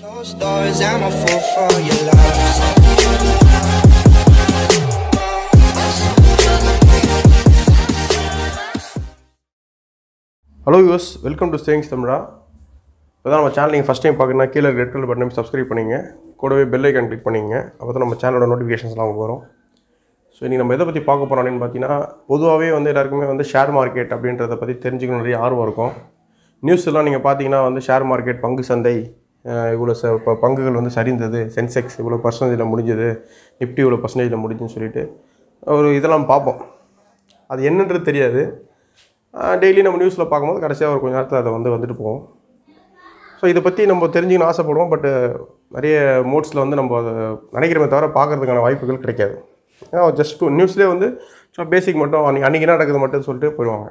Closed doors, I'm a fool for your love. Hello use welcome to ஸ்டேயிங்ஸ் தமிழா இப்போ தான் நம்ம சேனல் நீங்கள் ஃபஸ்ட் டைம் பார்க்கணுன்னா கீழே ரெட் கலர் பட்டன் சப்ஸ்கிரைப் பண்ணிங்க கூடவே பெல் ஐக்கான் கிளிக் பண்ணிங்க அப்போ தான் நம்ம சேனலோட நோட்டிஃபிகேஷன்ஸ்லாம் உங்களுக்கு வரும் ஸோ இன்றைக்கி நம்ம எதை பற்றி பார்க்க போகிறோம் அப்படின்னு பார்த்தீங்கன்னா பொதுவாகவே வந்து எல்லாருக்குமே வந்து ஷேர் மார்க்கெட் அப்படின்றத பற்றி தெரிஞ்சுக்கணும் நிறைய ஆர்வம் இருக்கும் நியூஸ் எல்லாம் நீங்கள் பார்த்தீங்கன்னா வந்து ஷேர் மார்க்கெட் பங்கு சந்தை அஹ் இவ்வளோ ச இப்போ பங்குகள் வந்து சரிந்தது சென்செக்ஸ் இவ்வளோ பர்சன்டேஜில் முடிஞ்சது நிஃப்டி இவ்வளோ பர்சன்டேஜில் முடிஞ்சுன்னு சொல்லிட்டு ஒரு இதெல்லாம் பார்ப்போம் அது என்னன்றது தெரியாது டெய்லி நம்ம நியூஸில் பார்க்கும்போது கடைசியாக ஒரு கொஞ்ச நேரத்தில் அதை வந்து வந்துட்டு போவோம் ஸோ இதை பற்றி நம்ம தெரிஞ்சுக்கணும் ஆசைப்படுவோம் பட்டு நிறைய மோட்ஸில் வந்து நம்ம அதை நினைக்கிறமே தவிர பார்க்கறதுக்கான வாய்ப்புகள் கிடைக்காது ஏன்னா ஜஸ்ட் நியூஸ்லேயே வந்து ஸோ பேசிக் மட்டும் அன்றைக்கி அன்றைக்கி என்ன நடக்குது மட்டும் சொல்லிட்டு போயிடுவாங்க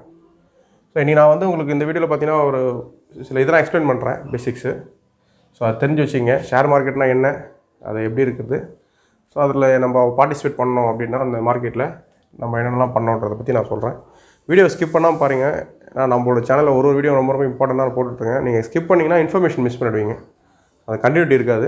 ஸோ இன்றைக்கி நான் வந்து உங்களுக்கு இந்த வீடியோவில் பார்த்தீங்கன்னா ஒரு சில இதெல்லாம் எக்ஸ்பிளைன் பண்ணுறேன் பேசிக்ஸு ஸோ அது தெரிஞ்சு வச்சுங்க ஷேர் மார்க்கெட்னா என்ன அது எப்படி இருக்குது ஸோ அதில் நம்ம பார்ட்டிசிபேட் பண்ணோம் அப்படின்னா அந்த மார்க்கெட்டில் நம்ம என்னென்னலாம் பண்ணோன்றதை பற்றி நான் சொல்கிறேன் வீடியோ ஸ்கிப் பண்ணாமல் பாருங்கள் நான் நம்மளோட சேனலில் ஒரு ஒரு வீடியோ ரொம்ப ரொம்ப இம்பார்ட்டண்ட்டாக போட்டுருக்கேன் நீங்கள் ஸ்கிப் பண்ணிங்கன்னா இன்ஃபர்மேஷன் மிஸ் பண்ணிடுவீங்க அது கண்டினியூட்டி இருக்காது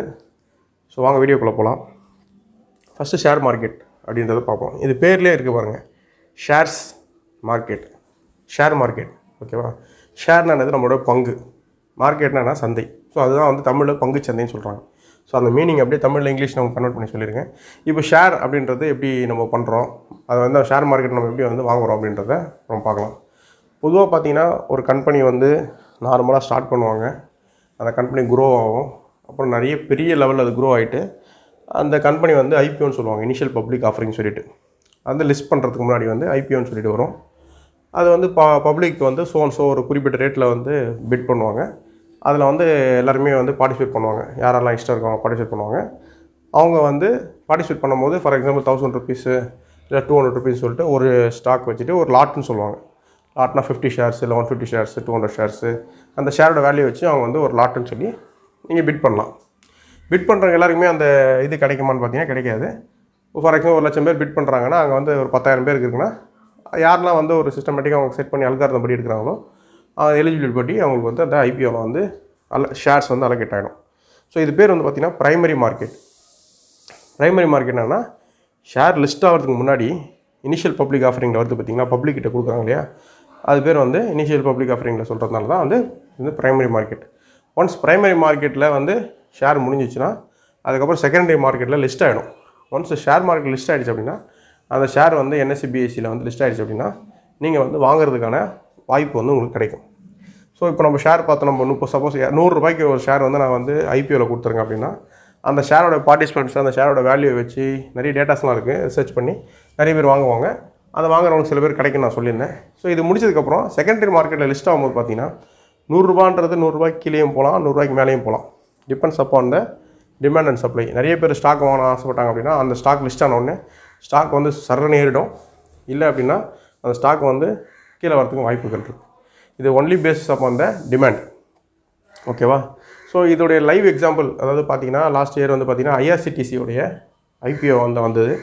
ஸோ வாங்க வீடியோக்குள்ளே போகலாம் ஃபஸ்ட்டு ஷேர் மார்க்கெட் அப்படின்றத பார்ப்போம் இது பேர்லேயே இருக்குது பாருங்கள் ஷேர்ஸ் மார்க்கெட் ஷேர் மார்க்கெட் ஓகேவா ஷேர்னா என்னது நம்மளோட பங்கு மார்க்கெட்னா சந்தை ஸோ அதுதான் வந்து தமிழில் பங்கு சந்தைன்னு சொல்கிறாங்க ஸோ அந்த மீனிங் அப்படியே தமிழில் இங்கிலீஷ் நம்ம கன்வெர்ட் பண்ணி சொல்லியிருக்கேன் இப்போ ஷேர் அப்படின்றது எப்படி நம்ம பண்ணுறோம் அதை வந்து ஷேர் மார்க்கெட் நம்ம எப்படி வந்து வாங்குறோம் அப்படின்றத நம்ம பார்க்கலாம் பொதுவாக பார்த்தீங்கன்னா ஒரு கம்பெனி வந்து நார்மலாக ஸ்டார்ட் பண்ணுவாங்க அந்த கம்பெனி க்ரோ ஆகும் அப்புறம் நிறைய பெரிய லெவலில் அது க்ரோ ஆகிட்டு அந்த கம்பெனி வந்து ஐபிஓன்னு சொல்லுவாங்க இனிஷியல் பப்ளிக் ஆஃபரிங் சொல்லிட்டு அந்த லிஸ்ட் பண்ணுறதுக்கு முன்னாடி வந்து ஐபிஓன்னு சொல்லிட்டு வரும் அது வந்து ப பப்ளிக் வந்து ஸோ ஸோ ஒரு குறிப்பிட்ட ரேட்டில் வந்து பிட் பண்ணுவாங்க அதில் வந்து எல்லாருமே வந்து பார்ட்டிசிபேட் பண்ணுவாங்க யாரெல்லாம் இஷ்டம் இருக்காங்க பார்ட்டிசிபேட் பண்ணுவாங்க அவங்க வந்து பார்ட்டிசிபேட் பண்ணும்போது ஃபார் எக்ஸாம்பிள் தௌசண்ட் ருபீஸு இல்லை டூ ஹண்ட்ரட் ருபீஸ் சொல்லிட்டு ஒரு ஸ்டாக் வச்சுட்டு ஒரு லாட்னு சொல்லுவாங்க லாட்னா ஃபிஃப்டி ஷேர்ஸ் இல்லை one fifty shares two hundred shares அந்த ஷேரோட வேல்யூ வச்சு அவங்க வந்து ஒரு லாட்டுன்னு சொல்லி நீங்கள் பிட் பண்ணலாம் பிட் பண்ணுறவங்க எல்லாருக்குமே அந்த இது கிடைக்குமான்னு பார்த்தீங்கன்னா கிடைக்காது ஃபார் எக்ஸாம்பிள் ஒரு லட்சம் பேர் பிட் பண்ணுறாங்கன்னா அங்கே வந்து ஒரு பத்தாயிரம் பேருக்கு இருக்குன்னா யாரெல்லாம் வந்து ஒரு சிஸ்டமேட்டிக்காக அவங்க செட் பண்ணி அல்காரதம் படி எடுக்கிறாங்களோ எலிஜிபிலிட்டி படி அவங்களுக்கு வந்து அந்த ஐபிஓவில் வந்து அல ஷேர்ஸ் வந்து அலோகேட் ஆகிடும் ஸோ இது பேர் வந்து பார்த்திங்கன்னா ப்ரைமரி மார்க்கெட் ப்ரைமரி மார்க்கெட் என்னன்னா ஷேர் லிஸ்ட் ஆகிறதுக்கு முன்னாடி இனிஷியல் பப்ளிக் ஆஃபரிங்கில் வருது பார்த்தீங்கன்னா பப்ளிக் கிட்ட கொடுக்குறாங்க இல்லையா அது பேர் வந்து இனிஷியல் பப்ளிக் ஆஃபரிங்கில் சொல்கிறதுனால தான் வந்து இது ப்ரைமரி மார்க்கெட் ஒன்ஸ் ப்ரைமரி மார்க்கெட்டில் வந்து ஷேர் முடிஞ்சிச்சுன்னா அதுக்கப்புறம் செகண்டரி மார்க்கெட்டில் லிஸ்ட் ஆகிடும் ஒன்ஸ் ஷேர் மார்க்கெட் லிஸ்ட் ஆகிடுச்சு அப்படின்னா அந்த ஷேர் வந்து என்எஸ்சி பிஎஸ்சியில் வந்து லிஸ்ட் ஆகிடுச்சு அப்படின்னா நீங்கள் வந்து வாங்குறதுக்கான வாய்ப்பு வந்து உங்களுக்கு கிடைக்கும் ஸோ இப்போ நம்ம ஷேர் பார்த்தோம் நம்ம முப்பது சப்போஸ் நூறுரூபாய்க்கு ஒரு ஷேர் வந்து நான் வந்து ஐபிஓவில் கொடுத்துருங்க அப்படின்னா அந்த ஷேரோட பார்ட்டிசிபெண்ட்ஸ் அந்த ஷேரோட வேல்யூ வச்சு நிறைய டேட்டாஸ்லாம் இருக்குது ரிசர்ச் பண்ணி நிறைய பேர் வாங்குவாங்க அதை வாங்குறவங்க சில பேர் கிடைக்கும் நான் சொல்லியிருந்தேன் ஸோ இது முடிச்சதுக்கப்புறம் செகண்டரி மார்க்கெட்டில் லிஸ்ட் ஆகும்போது பார்த்தீங்கன்னா நூறுரூபான்றது நூறுரூபாய்க்கு கீழேயும் போகலாம் நூறுரூவாய்க்கு மேலேயும் போகலாம் depends upon the demand and supply நிறைய பேர் ஸ்டாக் வாங்கணும் ஆசைப்பட்டாங்க அப்படின்னா அந்த ஸ்டாக் லிஸ்ட் ஆன உடனே ஸ்டாக் வந்து சரண ஏறிடும் இல்லை அப்படின்னா அந்த ஸ்டாக் வந்து கீழே வரதுக்கு வாய்ப்புகள் இருக்குது இது only basis upon the demand ஓகேவா ஸோ இதோடைய லைவ் எக்ஸாம்பிள் அதாவது பார்த்தீங்கன்னா லாஸ்ட் இயர் வந்து பார்த்தீங்கன்னா ஐஆர்சிடிசியோடைய ஐபிஓ வந்து வந்தது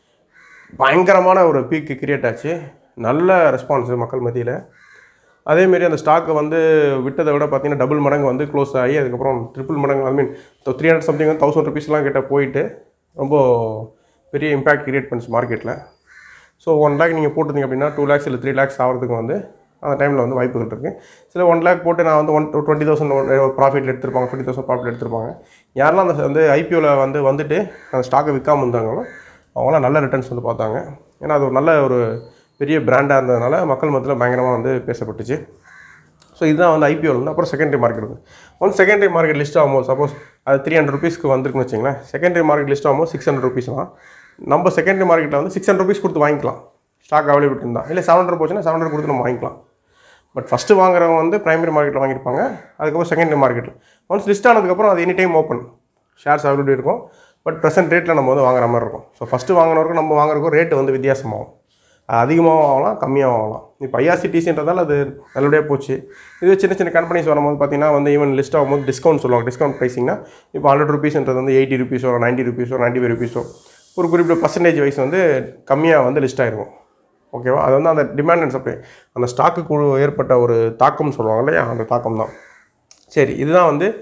பயங்கரமான ஒரு பீக்கு கிரியேட் ஆச்சு நல்ல ரெஸ்பான்ஸு மக்கள் மத்தியில் அதேமாரி அந்த ஸ்டாக்கை வந்து விட்டதை விட பார்த்தீங்கன்னா டபுள் மடங்கு வந்து க்ளோஸ் ஆகி அதுக்கப்புறம் ட்ரிபிள் மடங்கு I mean three hundred something thousand ருபீஸ்லாம் கிட்ட போயிட்டு ரொம்ப பெரிய இம்பேக்ட் கிரியேட் பண்ணிச்சு மார்க்கெட்டில் ஸோ ஒன் லேக் நீங்கள் போட்டிருந்தீங்க அப்படின்னா டூ லேக்ஸ் இல்லை த்ரீ லேக்ஸ் ஆகிறதுக்கு வந்து அந்த டைமில் வந்து வாய்ப்புகள் இருக்குது சில ஒன் லேக் போட்டு நான் வந்து ஒன் டுவெண்ட்டி தௌசண்ட் ப்ராஃபிட் எடுத்திருப்பாங்க டுவெண்ட்டி தௌசண்ட் ப்ராஃபிட் எடுத்திருப்பாங்க யாரெல்லாம் அந்த வந்து ஐபிஓவில் வந்து வந்துட்டு அந்த ஸ்டாக்கை விற்காம இருந்தாங்களோ அவங்களாம் நல்ல ரிட்டர்ன்ஸ் வந்து பார்த்தாங்க ஏன்னா அது ஒரு நல்ல ஒரு பெரிய பிராண்டாக இருந்ததுனால மக்கள் மத்தியில் பயங்கரமாக வந்து பேசப்பட்டுச்சு ஸோ இதுதான் வந்து ஐபிஓவில் வந்து அப்புறம் செகண்டரி மார்க்கெட் வந்து ஒன் செகண்டரி மார்க்கெட் லிஸ்ட் ஆகும்போது சப்போஸ் அது த்ரீ ஹண்ட்ரட் ருபீஸ்க்கு வந்திருக்குன்னு வச்சிங்களேன் செகண்டரி மார்க்கெட் லிஸ்ட் ஆகும்போது சிக்ஸ் ஹண்ட்ரட் ருபீஸ்லாம் நம்ம செகண்டரி மார்க்கெட்டில் வந்து சிக்ஸ் ஹண்ட்ரட் ருபீஸ் கொடுத்து வாங்கிக்கலாம் ஸ்டாக் அவைலபிலிட்டி இருந்தால் இல்லை செவன் ஹண்ட்ரட் போச்சுன்னா செவன் ஹண்ட்ரட் கொடுத்து நம்ம வாங்கிக்கலாம் பட் ஃபஸ்ட்டு வாங்குறவங்க வந்து பிரைமரி மார்க்கெட்டில் வாங்கியிருப்பாங்க அதுக்கப்புறம் செகண்டரி மார்க்கெட்டில் ஒன்ஸ் லிஸ்ட் ஆனதுக்கப்புறம் அது any time open shares availability இருக்கும் பட் ப்ரெசென்ட் ரேட்டில் நம்ம வந்து வாங்குற மாதிரி இருக்கும் ஸோ ஃபஸ்ட்டு வாங்கினவருக்கும் நம்ம வாங்குறதுக்கும் ரேட்டு வந்து வித்தியாசமாகும் அது அதிகமாகவும் ஆகலாம் கம்மியாகவும் ஆகலாம் இப்போ ஐஆர்சிடிசின்றதால அது நல்லபடியாக போச்சு இது சின்ன சின்ன கம்பெனிஸ் வரும்போது பார்த்தீங்கன்னா வந்து ஈவன் லிஸ்ட் ஆகும்போது டிஸ்கவுண்ட் சொல்லுவாங்க டிஸ்கவுண்ட் ப்ரைஸிங்னா இப்போ ஹண்ட்ரட் ருபீஸ்ன்றது வந்து எயிட்டி ருபீஸோ நைன்ட்டி ருபீஸோ நைன்ட்டி ஃபைவ் ருபீஸோ ஒரு குறிப்பிட்ட பர்சன்டேஜ் வைஸ் வந்து கம்மியாக வந்து லிஸ்ட் ஆயிருக்கும் ஓகேவா அது வந்து அந்த டிமாண்ட் அண்ட் சப்ளை அந்த ஸ்டாக்கு ஏற்பட்ட ஒரு தாக்கம்னு சொல்லுவாங்க இல்லையா அந்த தாக்கம் தான் சரி இதுதான் வந்து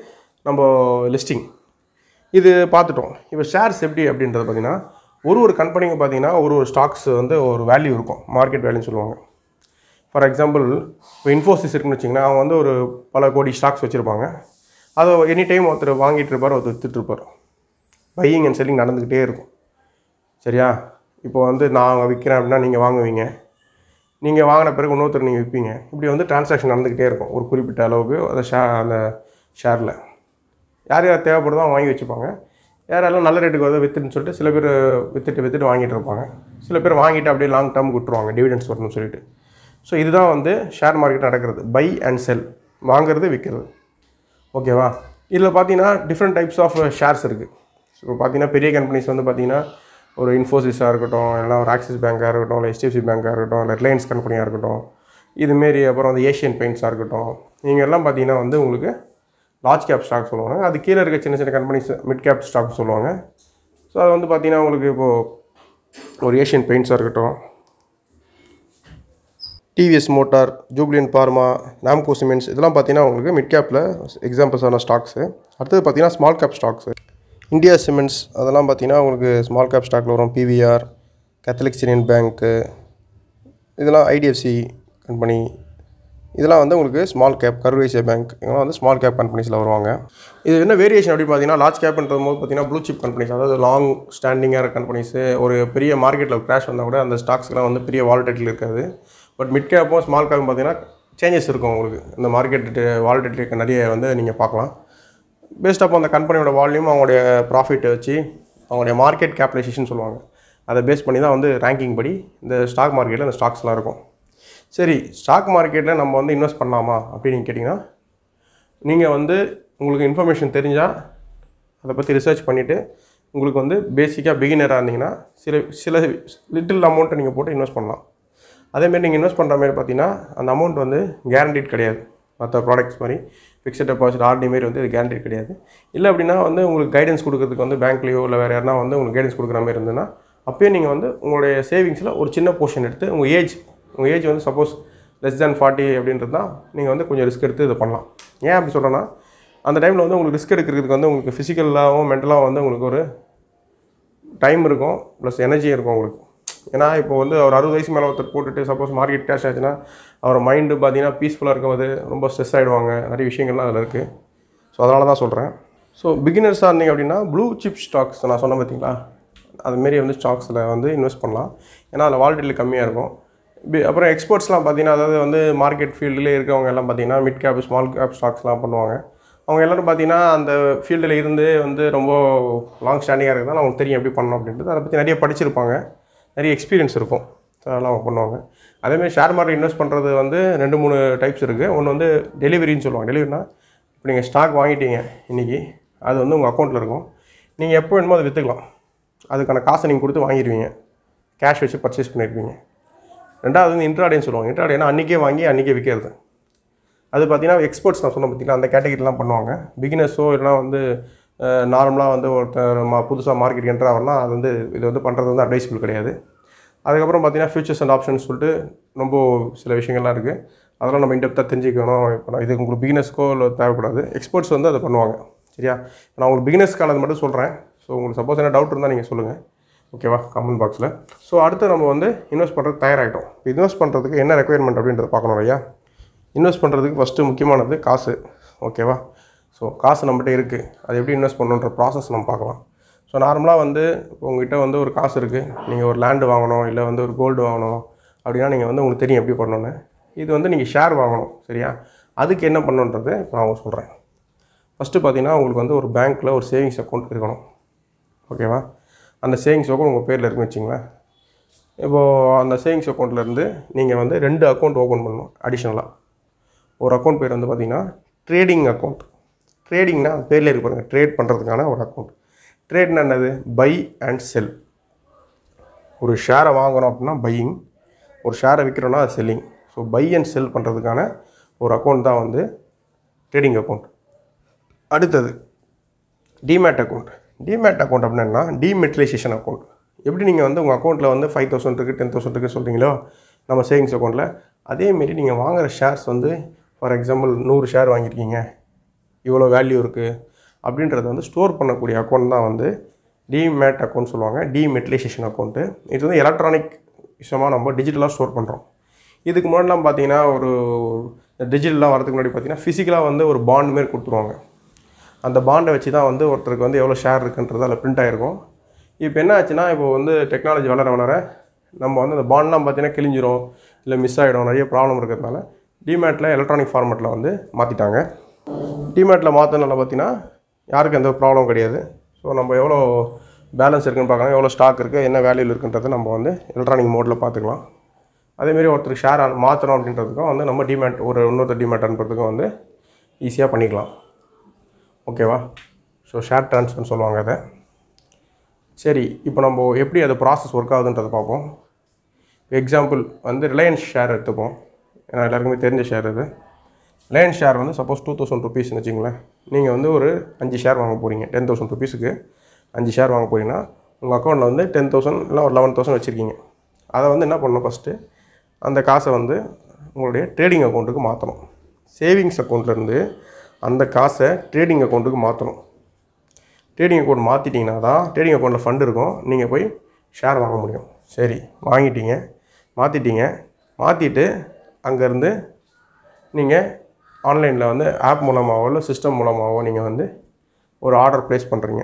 நம்ம லிஸ்டிங் இது பார்த்துட்டோம் இப்போ ஷேர்ஸ் எப்படி அப்படின்றது பார்த்தீங்கன்னா ஒரு ஒரு கம்பெனிக்கு பார்த்தீங்கன்னா ஒரு ஒரு ஸ்டாக்ஸ் வந்து ஒரு வேல்யூ இருக்கும் மார்க்கெட் வேல்யூன்னு சொல்லுவாங்க ஃபார் எக்ஸாம்பிள் இப்போ இன்ஃபோசிஸ் இருக்குன்னு வச்சிங்கன்னா அவங்க வந்து ஒரு பல கோடி ஸ்டாக்ஸ் வச்சுருப்பாங்க அதை எனி டைம் ஒருத்தர் வாங்கிட்டு இருப்பார் ஒருத்தர் வித்துட்டு இருப்பார் பையிங் அண்ட் செல்லிங் நடந்துக்கிட்டே இருக்கும் சரியா இப்போ வந்து நான் விற்கிறேன் அப்படின்னா நீங்கள் வாங்குவீங்க நீங்கள் வாங்கின பிறகு இன்னொருத்தர் நீங்கள் விற்பீங்க இப்படி வந்து டிரான்சாக்ஷன் நடந்துக்கிட்டே இருக்கும் ஒரு குறிப்பிட்ட அளவுக்கு அந்த ஷே அந்த ஷேரில் யார் யார் தேவைப்படுதோ அவங்க வாங்கி வச்சுப்பாங்க யாரெல்லாம் நல்ல ரேட்டுக்கு வருதோ வித்துன்னு சொல்லிட்டு சில பேர் வித்துட்டு வித்துட்டு வாங்கிட்டு இருப்பாங்க சில பேர் வாங்கிட்டு அப்படியே லாங் டேர்ம் விட்டுருவாங்க டிவிடெண்ட்ஸ் வரணும்னு சொல்லிட்டு ஸோ இதுதான் வந்து ஷேர் மார்க்கெட் நடக்கிறது பை அண்ட் செல் வாங்குறது விற்கிறது ஓகேவா இதில் பார்த்தீங்கன்னா டிஃப்ரெண்ட் டைப்ஸ் ஆஃப் ஷேர்ஸ் இருக்குது ஸோ பார்த்தீங்கன்னா பெரிய கம்பெனிஸ் வந்து பார்த்தீங்கன்னா ஒரு இன்ஃபோசிஸாக இருக்கட்டும் இல்லை ஒரு ஆக்சிஸ் பேங்காக இருக்கட்டும் இல்லை HDFC பேங்காக இருக்கட்டும் இல்லை ரிலையன்ஸ் கம்பெனியாக இருக்கட்டும் இதுமாரி அப்புறம் வந்து ஏஷியன் பெயிண்ட்ஸாக இருக்கட்டும் நீங்கள் எல்லாம் பார்த்தீங்கன்னா வந்து உங்களுக்கு லார்ஜ் கேப் ஸ்டாக் சொல்லுவாங்க அது கீழே இருக்க சின்ன சின்ன கம்பெனிஸ் மிட் கேப் ஸ்டாக் சொல்லுவாங்க ஸோ அது வந்து பார்த்தீங்கன்னா உங்களுக்கு இப்போது ஒரு ஏஷியன் பெயிண்ட்ஸாக இருக்கட்டும் டிவிஎஸ் மோட்டார் ஜூப்ளியன் பார்மா நாம்கோ சிமெண்ட்ஸ் இதெல்லாம் பார்த்தீங்கன்னா உங்களுக்கு மிட் கேப்பில் எக்ஸாம்பிள்ஸான ஸ்டாக்ஸு அடுத்தது பார்த்தீங்கன்னா small cap stocks India cements அதெல்லாம் பார்த்தீங்கன்னா உங்களுக்கு ஸ்மால் கேப் ஸ்டாக்கில் வரும் பிவிஆர் கேத்தலிக் யூனியன் பேங்க்கு இதெல்லாம் ஐடிஎஃப்சி கம்பெனி இதெல்லாம் வந்து உங்களுக்கு ஸ்மால் கேப் கருவேசியா பேங்க் இதெல்லாம் வந்து ஸ்மால் கேப் கம்பெனிஸில் வருவாங்க இது என்ன வேரியேஷன் அப்படின்னு பார்த்தீங்கன்னா லார்ஜ் கேப்ன்றது போது பார்த்தீங்கன்னா ப்ளூ சிப் கம்பெனிஸ் அதாவது லாங் ஸ்டாண்டிங்காக இருக்க கம்பெனிஸு ஒரு பெரிய மார்க்கெட்டில் கிராஷ் வந்தால் கூட அந்த ஸ்டாக்ஸ்லாம் வந்து பெரிய வாலட்டில் இருக்காது பட் மிட் கேப்பும் ஸ்மால் கேப்பும் பார்த்தீங்கன்னா சேஞ்சஸ் இருக்கும் உங்களுக்கு இந்த மார்க்கெட் வாலட்டில் இருக்க நிறைய வந்து நீங்கள் பார்க்கலாம் பேஸ்ட் அப்போ அந்த கம்பெனியோட வால்யூம் அவங்களுடைய ப்ராஃபிட்டை வச்சு அவங்களுடைய மார்க்கெட் கேபிடலைசேஷன் சொல்லுவாங்க அதை பேஸ் பண்ணி தான் வந்து ரேங்கிங் படி இந்த ஸ்டாக் மார்க்கெட்டில் இந்த ஸ்டாக்ஸ்லாம் இருக்கும் சரி ஸ்டாக் மார்க்கெட்டில் நம்ம வந்து இன்வெஸ்ட் பண்ணலாமா அப்படின்னு நீங்கள் கேட்டிங்கன்னா நீங்கள் வந்து உங்களுக்கு இன்ஃபர்மேஷன் தெரிஞ்சால் அதை பற்றி ரிசர்ச் பண்ணிவிட்டு உங்களுக்கு வந்து பேசிக்காக பிகினராக இருந்தீங்கன்னா சில சில லிட்டில் அமௌண்ட்டை நீங்கள் போட்டு இன்வெஸ்ட் பண்ணலாம் அதேமாரி நீங்கள் இன்வெஸ்ட் பண்ணுற மாதிரி பார்த்தீங்கன்னா அந்த அமௌண்ட் வந்து கேரண்டீட் கிடையாது மற்ற ப்ராடக்ட்ஸ் மாதிரி ஃபிக்ஸட் டெபாசிட் ஆர்டி மாரி வந்து இது கேரண்டீட் கிடையாது இல்லை அப்படின்னா வந்து உங்களுக்கு கைடன்ஸ் கொடுக்கறதுக்கு வந்து பேங்க்லேயோ இல்லை வேறு யாருனா வந்து உங்களுக்கு கைடன்ஸ் கொடுக்குற மாதிரி இருந்ததுன்னா அப்பயே நீங்கள் வந்து உங்களுடைய சேவிங்ஸில் ஒரு சின்ன போர்ஷன் எடுத்து உங்கள் ஏஜ் உங்கள் ஏஜ் வந்து சப்போஸ் லெஸ் தேன் ஃபார்ட்டி அப்படின்றது தான் நீங்கள் வந்து கொஞ்சம் ரிஸ்க் எடுத்து இதை பண்ணலாம் ஏன் அப்படி சொல்கிறேன்னா அந்த டைமில் வந்து உங்களுக்கு ரிஸ்க் எடுக்கிறதுக்கு வந்து உங்களுக்கு ஃபிசிக்கலாகவும் மென்டலாகவும் வந்து உங்களுக்கு ஒரு டைம் இருக்கும் ப்ளஸ் எனர்ஜி இருக்கும் உங்களுக்கு ஏன்னா இப்போ வந்து ஒரு அறுபது வயசு மேலே ஒருத்தர் போட்டுட்டு சப்போஸ் மார்க்கெட் கேஷ் ஆச்சுன்னா அவர் மைண்டு பார்த்தீங்கன்னா பீஸ்ஃபுல்லாக இருக்கும்போது ரொம்ப ஸ்ட்ரெஸ் ஆகிடுவாங்க நிறைய விஷயங்கள்லாம் அதில் இருக்குது ஸோ அதனால தான் சொல்கிறேன் ஸோ பிகினர்ஸாக இருந்தீங்க அப்படின்னா ப்ளூ சிப் ஸ்டாக்ஸ் நான் சொன்னேன் பார்த்தீங்களா அதுமாரி வந்து ஸ்டாக்ஸில் வந்து இன்வெஸ்ட் பண்ணலாம் ஏன்னா அதில் வாலிட்டில் கம்மியாக இருக்கும் பி- அப்புறம் எக்ஸ்பர்ட்ஸ்லாம் பார்த்தீங்கன்னா அதாவது வந்து மார்க்கெட் ஃபீல்டில் இருக்கவங்க எல்லாம் பார்த்தீங்கன்னா மிட் கேப் ஸ்மால் கேப் ஸ்டாக்ஸ்லாம் பண்ணுவாங்க அவங்க எல்லோரும் பார்த்தீங்கன்னா அந்த ஃபீல்டில் இருந்து வந்து ரொம்ப லாங் ஸ்டாண்டிங்காக இருக்கிறதால அவங்களுக்கு தெரியும் எப்படி பண்ணணும் அப்படின்றது அதை பற்றி நிறைய படிச்சிருப்பாங்க நிறைய எக்ஸ்பீரியன்ஸ் இருக்கும் ஸோ அதெல்லாம் அவங்க பண்ணுவாங்க அதேமாதிரி ஷேர் மார்க்கெட் இன்வெஸ்ட் பண்ணுறது வந்து ரெண்டு மூணு டைப்ஸ் இருக்குது ஒன்று வந்து டெலிவரின்னு சொல்லுவாங்க டெலிவரினா இப்போ நீங்கள் ஸ்டாக் வாங்கிட்டீங்க இன்றைக்கி அது வந்து உங்கள் அக்கௌண்ட்டில் இருக்கும் நீங்கள் எப்போ வேணுமோ அதை விற்றுக்கலாம் அதுக்கான காசை நீங்கள் கொடுத்து வாங்கிடுவீங்க கேஷ் வச்சு பர்ச்சேஸ் பண்ணியிருப்பீங்க ரெண்டாவது வந்து இன்ட்ராடேன்னு சொல்லுவாங்க இன்ட்ராடேனா அன்றைக்கே வாங்கி அன்றைக்கே விற்கிறது அது பார்த்தீங்கன்னா எக்ஸ்பர்ட்ஸ் நான் சொன்ன பார்த்தீங்களா அந்த கேட்டகரிலாம் பண்ணுவாங்க பிகினர்ஸோ இல்லைனா வந்து நார்மலாக வந்து ஒருத்தர் மா புதுசாக மார்க்கெட் என்ட்ரு ஆகலாம் அது வந்து இது வந்து பண்ணுறது வந்து அட்வைசபிள் கிடையாது அதுக்கப்புறம் பார்த்தீங்கன்னா ஃபியூச்சர்ஸ் அண்ட் ஆப்ஷன்ஸ் சொல்லிட்டு ரொம்ப சில விஷயங்கள்லாம் இருக்குது அதெல்லாம் நம்ம இன்டெப்த்தாக தெரிஞ்சுக்கணும் இப்போ நான் இது உங்களுக்கு பிகினர்ஸ்க்கோ இல்லை தேவைப்படாது எக்ஸ்பர்ட்ஸ் வந்து அதை பண்ணுவாங்க சரியா நான் உங்களுக்கு பிகினர்ஸ்க்கானது மட்டும் சொல்கிறேன் ஸோ உங்களுக்கு சப்போஸ் என்ன டவுட் இருந்தால் நீங்கள் சொல்லுங்கள் ஓகேவா கமெண்ட் பாக்ஸில் ஸோ அடுத்து நம்ம வந்து இன்வெஸ்ட் பண்ணுறது தயாராகிட்டோம் இப்போ இன்வெஸ்ட் பண்ணுறதுக்கு என்ன ரெக்குயர்மெண்ட் அப்படின்றத பார்க்கணும் ஐயா இன்வெஸ்ட் பண்ணுறதுக்கு ஃபஸ்ட்டு முக்கியமானது காசு ஓகேவா ஸோ காசு நம்மகிட்ட இருக்குது அது எப்படி இன்வெஸ்ட் பண்ணணுன்ற ப்ராசஸ் நம்ம பார்க்கலாம் ஸோ நார்மலாக வந்து இப்போ உங்ககிட்ட வந்து ஒரு காசு இருக்குது நீங்கள் ஒரு லேண்டு வாங்கணும் இல்லை வந்து ஒரு கோல்டு வாங்கணும் அப்படின்னா நீங்கள் வந்து உங்களுக்கு தெரியும் எப்படி பண்ணணும்னு இது வந்து நீங்கள் ஷேர் வாங்கணும் சரியா அதுக்கு என்ன பண்ணணுன்றது இப்போ நான் உங்களுக்கு சொல்கிறேன் ஃபஸ்ட்டு பார்த்தீங்கன்னா உங்களுக்கு வந்து ஒரு பேங்க்கில் ஒரு சேவிங்ஸ் அக்கௌண்ட் இருக்கணும் ஓகேவா அந்த சேவிங்ஸ் அக்கௌண்ட் உங்கள் பேரில் இருக்குன்னு வச்சிங்களேன் இப்போது அந்த சேவிங்ஸ் அக்கௌண்ட்லேருந்து நீங்கள் வந்து ரெண்டு அக்கௌண்ட் ஓப்பன் பண்ணணும் அடிஷ்னலாக ஒரு அக்கௌண்ட் பேர் வந்து பார்த்தீங்கன்னா ட்ரேடிங் அக்கௌண்ட் ட்ரேடிங்னா அது பேர்லேயே இருக்கு பாருங்க ட்ரேட் பண்ணுறதுக்கான ஒரு அக்கௌண்ட் ட்ரேட்னா என்னது பை அண்ட் செல் ஒரு ஷேரை வாங்குறோம் அப்படின்னா பையிங் ஒரு ஷேரை விற்கிறோன்னா அது selling so buy and sell பண்ணுறதுக்கான ஒரு அக்கௌண்ட் தான் வந்து ட்ரேடிங் அக்கௌண்ட் அடுத்தது டிமேட் அக்கௌண்ட் டிமேட் அக்கௌண்ட் அப்படின்னா டிமெட்ரைசேஷன் அக்கௌண்ட் எப்படி நீங்கள் வந்து உங்கள் அக்கௌண்ட்டில் வந்து ஃபைவ் தௌசண்ட் இருக்குது டென் தௌசண்ட் இருக்குது சொல்கிறீங்களோ நம்ம சேவிங்ஸ் அக்கௌண்ட்டில் அதேமாரி நீங்கள் வாங்குகிற ஷேர்ஸ் வந்து ஃபார் எக்ஸாம்பிள் நூறு ஷேர் வாங்கியிருக்கீங்க இவ்வளோ வேல்யூ இருக்குது அப்படின்றது வந்து ஸ்டோர் பண்ணக்கூடிய அக்கௌண்ட் தான் வந்து டிமேட் அக்கௌண்ட் சொல்லுவாங்க டிமெட்டிலைசேஷன் அக்கௌண்ட்டு இது வந்து எலக்ட்ரானிக் விஷயமாக நம்ம டிஜிட்டலாக ஸ்டோர் பண்ணுறோம் இதுக்கு முன்னாடிலாம் பார்த்தீங்கன்னா ஒரு டிஜிட்டலாக வரதுக்கு முன்னாடி பார்த்தீங்கன்னா ஃபிசிக்கலாக வந்து ஒரு பாண்ட் மாரி கொடுத்துருவாங்க அந்த பாண்டை வச்சு தான் வந்து ஒருத்தருக்கு வந்து எவ்வளோ ஷேர் இருக்குன்றது அதில் பிரிண்ட் ஆகிருக்கும் இப்போ என்ன ஆச்சுன்னா இப்போ வந்து டெக்னாலஜி வளர வளர நம்ம வந்து அந்த பாண்ட்லாம் பார்த்தீங்கன்னா கிழிஞ்சிரும் இல்லை மிஸ் ஆகிடும் நிறைய ப்ராப்ளம் இருக்கிறதுனால டிமேட்டில் எலக்ட்ரானிக் ஃபார்மேட்டில் வந்து மாற்றிட்டாங்க டிமேட்டில் மாற்றினால பார்த்தீங்கன்னா யாருக்கும் எந்த ப்ராப்ளம் கிடையாது ஸோ நம்ம எவ்வளோ பேலன்ஸ் இருக்குன்னு பார்க்கலாம் எவ்வளோ ஸ்டாக் இருக்குது என்ன வேல்யூவில் இருக்குன்றதை நம்ம வந்து எலக்ட்ரானிக் மோடில் பார்த்துக்கலாம் அதேமாரி ஒருத்தருக்கு ஷேர் மாற்றணும் அப்படின்றதுக்கும் வந்து நம்ம டிமேட் ஒரு இன்னொருத்தர் டிமேட் அனுப்புறதுக்கும் வந்து ஈஸியாக பண்ணிக்கலாம் ஓகேவா ஸோ ஷேர் ட்ரான்ஸ்ஃபர்னு சொல்லுவாங்க அதை சரி இப்போ நம்ம எப்படி அது ப்ராசஸ் ஒர்க் ஆகுதுன்றதை பார்ப்போம் எக்ஸாம்பிள் வந்து ரிலையன்ஸ் ஷேர் எடுத்துப்போம் ஏன்னா எல்லாருக்குமே தெரிஞ்ச ஷேர் இது ரிலையன்ஸ் ஷேர் வந்து சப்போஸ் டூ தௌசண்ட் ருபீஸ்னு வச்சிங்களேன் நீங்கள் வந்து ஒரு அஞ்சு ஷேர் வாங்க போகிறீங்க டென் தௌசண்ட் ருபீஸுக்கு அஞ்சு ஷேர் வாங்க போகிறீங்கன்னா உங்கள் அக்கௌண்ட்டில் வந்து டென் தௌசண்ட் இல்லை ஒரு லெவன் தௌசண்ட் வச்சுருக்கீங்க அதை வந்து என்ன பண்ணணும் ஃபஸ்ட்டு அந்த காசை வந்து உங்களுடைய ட்ரேடிங் அக்கௌண்ட்டுக்கு மாற்றணும் சேவிங்ஸ் அக்கௌண்ட்லேருந்து அந்த காசை ட்ரேடிங் அக்கௌண்ட்டுக்கு மாற்றணும் ட்ரேடிங் அக்கௌண்ட் மாற்றிட்டிங்கன்னா தான் ட்ரேடிங் அக்கௌண்ட்டில் ஃபண்ட் இருக்கும் நீங்கள் போய் ஷேர் வாங்க முடியும் சரி வாங்கிட்டீங்க மாற்றிட்டீங்க மாற்றிட்டு அங்கேருந்து நீங்கள் ஆன்லைனில் வந்து ஆப் மூலமாகவோ இல்லை சிஸ்டம் மூலமாகவோ நீங்கள் வந்து ஒரு ஆர்டர் ப்ளேஸ் பண்ணுறீங்க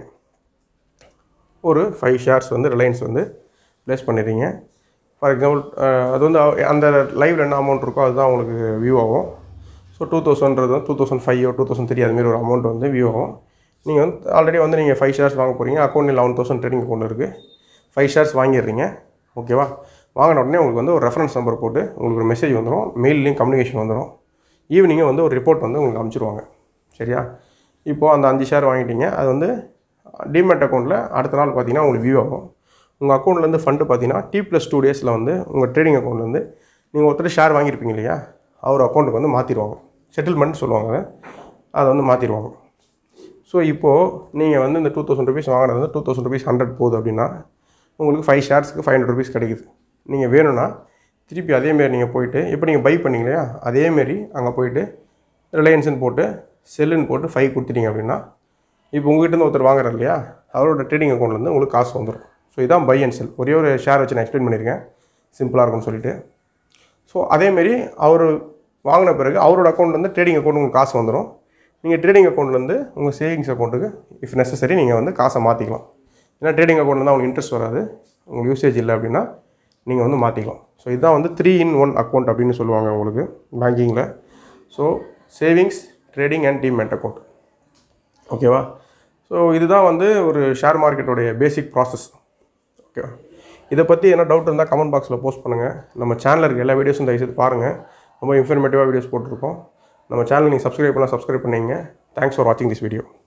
ஒரு ஃபைவ் ஷேர்ஸ் வந்து ரிலையன்ஸ் வந்து ப்ளேஸ் பண்ணிடுறீங்க ஃபார் எக்ஸாம்பிள் அது வந்து அவ- அந்த லைவில் என்ன அமௌண்ட் இருக்கோ அதுதான் உங்களுக்கு வியூ ஆகும் ஸோ டூ தௌசண்ட்றது two thousand five two thousand three அதுமாரி ஒரு அமௌண்ட் வந்து வியூ ஆகும் நீங்கள் வந்து ஆல்ரெடி வந்து நீங்கள் ஃபைவ் ஷேர்ஸ் வாங்க போகிறீங்க அக்கௌண்ட்டில் லெவன் தௌசண்ட் ட்ரேடிங் அக்கௌண்ட் இருக்குது ஃபைவ் ஷேர்ஸ் வாங்கிடுறீங்க ஓகேவா வாங்கின உடனே உங்களுக்கு வந்து ஒரு ரெஃபரன்ஸ் நம்பர் போட்டு உங்களுக்கு ஒரு மெசேஜ் வந்துடும் மெயில்லையும் கம்யூனிகேஷன் வந்துடும் ஈவினிங்கே வந்து ஒரு ரிப்போர்ட் வந்து உங்களுக்கு அனுப்பிச்சிருவாங்க சரியா இப்போது அந்த அஞ்சு ஷேர் வாங்கிட்டீங்க அது வந்து டிமெட் அக்கௌண்ட்டில் அடுத்த நாள் பார்த்தீங்கன்னா உங்களுக்கு வியூ ஆகும் உங்கள் அக்கௌண்ட்லேருந்து ஃபண்டு பார்த்தீங்கன்னா டி ப்ளஸ் டூ டேஸில் வந்து உங்கள் ட்ரேடிங் அக்கௌண்ட்லேருந்து நீங்கள் ஒருத்தர் ஷேர் வாங்கியிருப்பீங்க இல்லையா அவர் அக்கௌண்ட்டுக்கு வந்து மாற்றிடுவாங்க செட்டில்மெண்ட் சொல்லுவாங்க அதை. அதை வந்து மாற்றிடுவாங்க ஸோ இப்போது நீங்கள் வந்து இந்த டூ தௌசண்ட் ருபீஸ் வாங்கினது வந்து டூ தௌசண்ட் ருபீஸ் ஹண்ட்ரட் போகுது அப்படின்னா உங்களுக்கு ஃபைவ் ஷேர்ஸ்க்கு ஃபைவ் ஹண்ட்ரட் ருபீஸ் கிடைக்குது நீங்கள் வேணும்னா திருப்பி அதேமாரி நீங்கள் போயிட்டு இப்போ நீங்கள் பை பண்ணீங்க இல்லையா அதேமாரி அங்கே போயிட்டு ரிலையன்ஸ்னு போட்டு செல்லுன்னு போட்டு ஃபைவ் கொடுத்துட்டீங்க அப்படின்னா இப்போ உங்ககிட்ட இருந்து ஒருத்தர் வாங்குறாரு இல்லையா அவரோட ட்ரேடிங் அக்கௌண்ட்லேருந்து உங்களுக்கு காசு வந்துடும் ஸோ இதான் பை அண்ட் செல் ஒரே ஒரு ஷேர் வச்சு நான் எக்ஸ்பிளைன் பண்ணியிருக்கேன் சிம்பிளாக இருக்கும்னு சொல்லிட்டு ஸோ அதேமாரி அவர் வாங்கின பிறகு அவரோட அக்கௌண்ட்லேருந்து ட்ரேடிங் அக்கௌண்ட் உங்களுக்கு காசு வந்துடும் நீங்கள் ட்ரேடிங் அக்கௌண்ட்லேருந்து உங்கள் சேவிங்ஸ் அக்கௌண்ட்டுக்கு இஃப் நெசசரி நீங்கள் வந்து காசை மாற்றிக்கலாம் ஏன்னா ட்ரேடிங் அக்கௌண்ட்டில் தான் உங்களுக்கு இன்ட்ரெஸ்ட் வராது உங்களுக்கு யூசேஜ் இல்லை அப்படின்னா நீங்கள் வந்து மாற்றிக்கலாம் ஸோ இதுதான் வந்து த்ரீ இன் ஒன் அக்கௌண்ட் அப்படின்னு சொல்லுவாங்க உங்களுக்கு பேங்கிங்கில் so savings trading and demat account ஓகேவா ஸோ இதுதான் வந்து ஒரு ஷேர் மார்க்கெட்டோடைய பேசிக் ப்ராசஸ் ஓகே இதை பற்றி என்ன டவுட் இருந்தால் கமெண்ட் பாக்ஸில் போஸ்ட் பண்ணுங்கள் நம்ம சேனலில் இருக்க எல்லா வீடியோஸும் தயவுசெய்து பாருங்கள் ரொம்ப இன்ஃபர்மேட்டிவாக வீடியோஸ் போட்டிருக்கோம் நம்ம சேனல் நீங்கள் சப்ஸ்கிரைப் பண்ணலாம் சப்ஸ்கிரைப் பண்ணிங்க தேங்க்ஸ் ஃபார் வாட்சிங் திஸ் வீடியோ